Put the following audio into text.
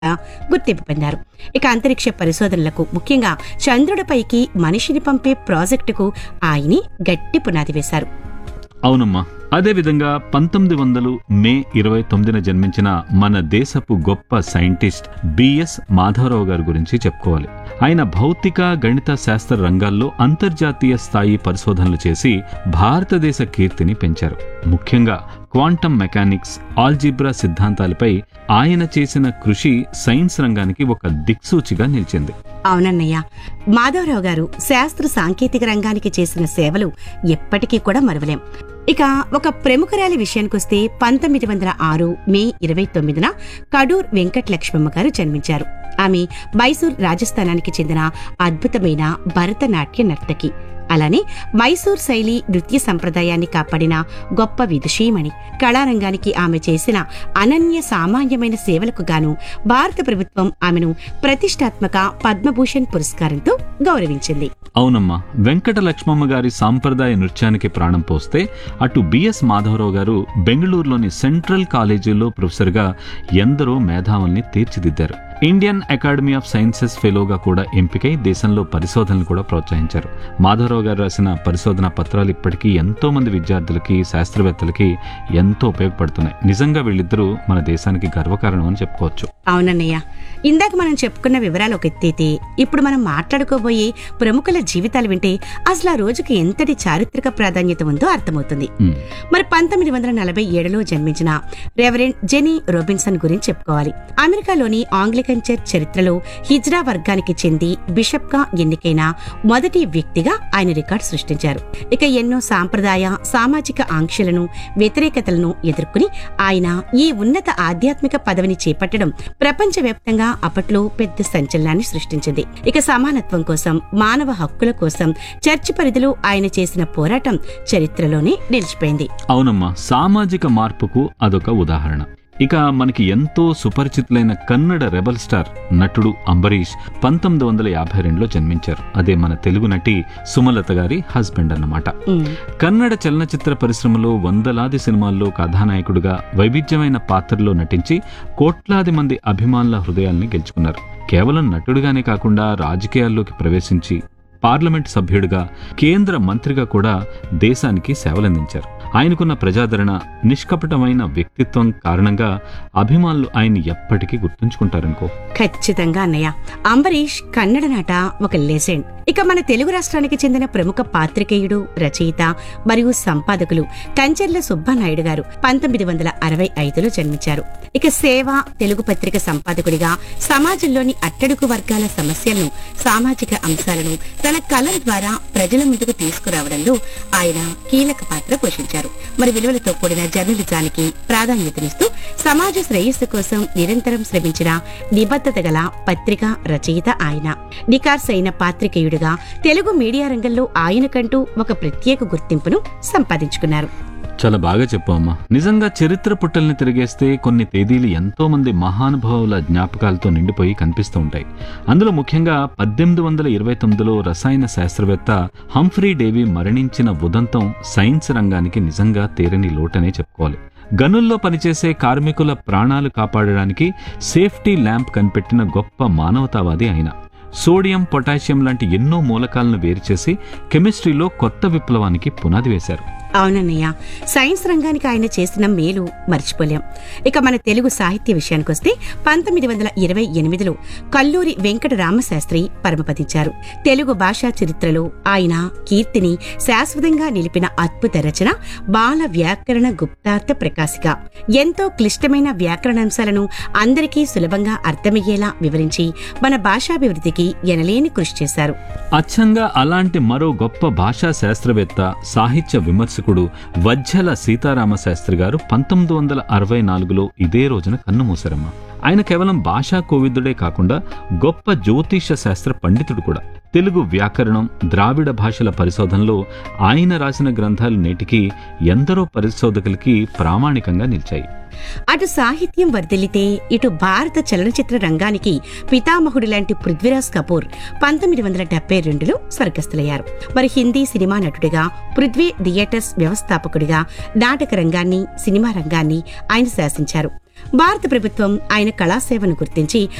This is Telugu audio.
గుర్తింపు పొందారు ఇక అంతరిక్ష పరిశోధనలకు ముఖ్యంగా చంద్రుడిపైకి మనిషిని పంపే ప్రాజెక్టుకు ఆయని గట్టి పునాది వేశారు అవునమ్మా అదేవిధంగా పంతొమ్మిది వందలు మే ఇరవై తొమ్మిదిన జన్మించిన మన దేశపు గొప్ప సైంటిస్ట్ బిఎస్ మాధవరావు గారి గురించి చెప్పుకోవాలి ఆయన భౌతిక గణిత శాస్త్ర రంగాల్లో అంతర్జాతీయ స్థాయి పరిశోధనలు చేసి భారతదేశ కీర్తిని పెంచారు ముఖ్యంగా క్వాంటం మెకానిక్స్ ఆల్జిబ్రా సిద్ధాంతాలపై ఆయన చేసిన కృషి సైన్స్ రంగానికి ఒక దిక్సూచిగా నిలిచింది అవునన్నయ్య మాధవరావు గారు శాస్త్ర సాంకేతిక రంగానికి చేసిన సేవలు ఎప్పటికీ కూడా మరువలేం ఇక ఒక ప్రముఖరాలి విషయానికొస్తే పంతొమ్మిది వందల ఆరు మే ఇరవై తొమ్మిదిన కడూర్ వెంకట లక్ష్మమ్మ గారు జన్మించారు ఆమె మైసూర్ రాజస్థానానికి చెందిన అద్భుతమైన భరతనాట్య నర్తకి అలానే మైసూర్ శైలి నృత్య సంప్రదాయాన్ని కాపాడిన గొప్ప విదుషీమణి కళారంగానికి ఆమె చేసిన అనన్య సామాన్యమైన సేవలకు గాను భారత ప్రభుత్వం ఆమెను ప్రతిష్టాత్మక పద్మభూషణ్ పురస్కారంతో గౌరవించింది అవునమ్మా వెంకట లక్ష్మమ్మ గారి సాంప్రదాయ నృత్యానికి ప్రాణం పోస్తే అటు బిఎస్ మాధవరావు గారు బెంగళూరులోని సెంట్రల్ కాలేజీలో ప్రొఫెసర్గా ఎందరో మేధావుల్ని తీర్చిదిద్దారు ఇండియన్ అకాడమీ ఆఫ్ సైన్సెస్ ఫెలోగా కూడా ఎంపికై దేశంలో పరిశోధనలు కూడా ప్రోత్సహించారు మాధవరావు గారు రాసిన పరిశోధన పత్రాలు ఇప్పటికీ ఎంతో మంది విద్యార్థులకి శాస్త్రవేత్తలకి ఎంతో ఉపయోగపడుతున్నాయి నిజంగా వీళ్ళిద్దరూ మన దేశానికి గర్వకారణం అని చెప్పుకోవచ్చు అవునన్నయ్య ఇందాక మనం చెప్పుకున్న వివరాలు ఒక ఎత్తైతే ఇప్పుడు మనం మాట్లాడుకోబోయే ప్రముఖుల జీవితాలు వింటే అసలు ఆ రోజుకి ఎంతటి చారిత్రక ప్రాధాన్యత ఉందో అర్థమవుతుంది ఉమ్. మరి పంతొమ్మిది వందల నలభై ఏడులో జన్మించిన రెవరెండ్ జెనీ రోబిన్సన్ గురించి చెప్పుకోవాలి అమెరికాలోని ఆంగ్లికన్ చర్చ్ చరిత్రలో హిజ్రా వర్గానికి చెంది బిషప్ గా ఎన్నికైన మొదటి వ్యక్తిగా ఆయన రికార్డు సృష్టించారు ఇక ఎన్నో సాంప్రదాయ సామాజిక ఆంక్షలను వ్యతిరేకతలను ఎదుర్కొని ఆయన ఈ ఉన్నత ఆధ్యాత్మిక పదవిని చేపట్టడం ప్రపంచవ్యాప్తంగా అప్పట్లో పెద్ద సంచలనాన్ని సృష్టించింది ఇక సమానత్వం కోసం మానవ హక్కుల కోసం చర్చి పరిధిలో ఆయన చేసిన పోరాటం చరిత్రలోనే నిలిచిపోయింది అవునమ్మా సామాజిక మార్పుకు అదొక ఉదాహరణ ఇక మనకి ఎంతో సుపరిచితులైన కన్నడ రెబల్ స్టార్ నటుడు అంబరీష్ పంతొమ్మిది వందల యాభై రెండులో జన్మించారు అదే మన తెలుగు నటి సుమలత గారి హస్బెండ్ అన్నమాట ఉమ్. కన్నడ చలనచిత్ర పరిశ్రమలో వందలాది సినిమాల్లో కథానాయకుడిగా వైవిధ్యమైన పాత్రలో నటించి కోట్లాది మంది అభిమానుల హృదయాల్ని గెలుచుకున్నారు కేవలం నటుడిగానే కాకుండా రాజకీయాల్లోకి ప్రవేశించి పార్లమెంట్ సభ్యుడిగా కేంద్ర మంత్రిగా కూడా దేశానికి సేవలందించారు ఆయనకున్న ప్రజాదరణ నిష్కపటమైన వ్యక్తిత్వం కారణంగా అభిమానులు ఆయన్ని ఎప్పటికీ గుర్తుంచుకుంటారనుకో ఖచ్చితంగా అన్నయ్య అంబరీష్ కన్నడ నాట ఒక లెజెండ్ ఇక మన తెలుగు రాష్ట్రానికి చెందిన ప్రముఖ పాత్రికేయుడు రచయిత మరియు సంపాదకులు కంచెర్ల సుబ్బానాయుడు గారు పంతొమ్మిది వందల అరవై ఐదులో జన్మించారు ఇక సేవ తెలుగు పత్రిక సంపాదకుడిగా సమాజంలోని అట్టడుగు వర్గాల సమస్యలను సామాజిక అంశాలను తన కలం ద్వారా ప్రజల ముందుకు తీసుకురావడంలో ఆయన కీలక పాత్ర పోషించారు మరి విలువలతో కూడిన జర్నలిజానికి ప్రాధాన్యతనిస్తూ సమాజ శ్రేయస్సు కోసం నిరంతరం శ్రమించిన నిబద్ధత గల పత్రిక రచయిత ఆయన నికార్స్ అయిన పాత్రికేయుడిగా తెలుగు మీడియా రంగంలో ఆయనకంటూ ఒక ప్రత్యేక గుర్తింపును సంపాదించుకున్నారు చాలా బాగా చెప్పామ్మా నిజంగా చరిత్ర పుట్టల్ని తిరిగేస్తే కొన్ని తేదీలు ఎంతో మంది మహానుభావుల జ్ఞాపకాలతో నిండిపోయి కనిపిస్తూ ఉంటాయి అందులో ముఖ్యంగా పద్దెనిమిది వందల ఇరవై తొమ్మిదిలో రసాయన శాస్త్రవేత్త హంఫ్రీ డేవి మరణించిన ఉదంతం సైన్స్ రంగానికి నిజంగా తీరని లోటనే చెప్పుకోవాలి గనుల్లో పనిచేసే కార్మికుల ప్రాణాలు కాపాడడానికి సేఫ్టీ ల్యాంప్ కనిపెట్టిన గొప్ప మానవతావాది ఆయన సోడియం పొటాషియం లాంటి ఎన్నో మూలకాలను వేరు చేసి కెమిస్ట్రీలో కొత్త విప్లవానికి పునాది వేశారు అవునన్నయ్య సైన్స్ రంగానికి ఆయన చేసిన మేలు మర్చిపోలేం ఇక మన తెలుగు సాహిత్య విషయానికొస్తే పంతొమ్మిది వందల ఇరవై ఎనిమిదిలో కల్లూరి వెంకట రామశాస్త్రి పరమపదించారు తెలుగు భాషా చరిత్రలో ఆయన కీర్తిని శాశ్వతంగా నిలిపిన అద్భుత రచన బాల వ్యాకరణ గుప్తార్థ ప్రకాశిక ఎంతో క్లిష్టమైన వ్యాకరణాంశాలను అందరికీ సులభంగా అర్థమయ్యేలా వివరించి మన భాషాభివృద్ధికి ఎనలేని కృషి చేశారు అచ్చంగా అలాంటి మరో గొప్ప భాషా శాస్త్రవేత్త సాహిత్య విమర్శకుడు వజ్జల సీతారామ శాస్త్రి గారు పంతొమ్మిది వందల అరవై నాలుగులో ఇదే రోజున కన్నుమూశారమ్మ ఆయన కేవలం భాషా కోవిదుడే కాకుండా గొప్ప జ్యోతిష శాస్త్ర పండితుడు కూడా తెలుగు వ్యాకరణం ద్రావిడ భాషల పరిశోధనలో ఆయన రాసిన గ్రంథాలు నేటికి ఎందరో పరిశోధకులకి ప్రామాణికంగా నిలిచాయి అటు సాహిత్యం వర్ధిల్లితే ఇటు భారత చలనచిత్ర రంగానికి పితామహుడు లాంటి పృథ్వీరాజ్ కపూర్ పంతొమ్మిది వందల డెబ్బై రెండులో స్వర్గస్థులయ్యారు మరి హిందీ సినిమా నటుడిగా పృథ్వీ థియేటర్స్ వ్యవస్థాపకుడిగా నాటక రంగాన్ని సినిమా రంగాన్ని ఆయన శాసించారు భారత ప్రభుత్వం ఆయన కళాసేవను గుర్తించి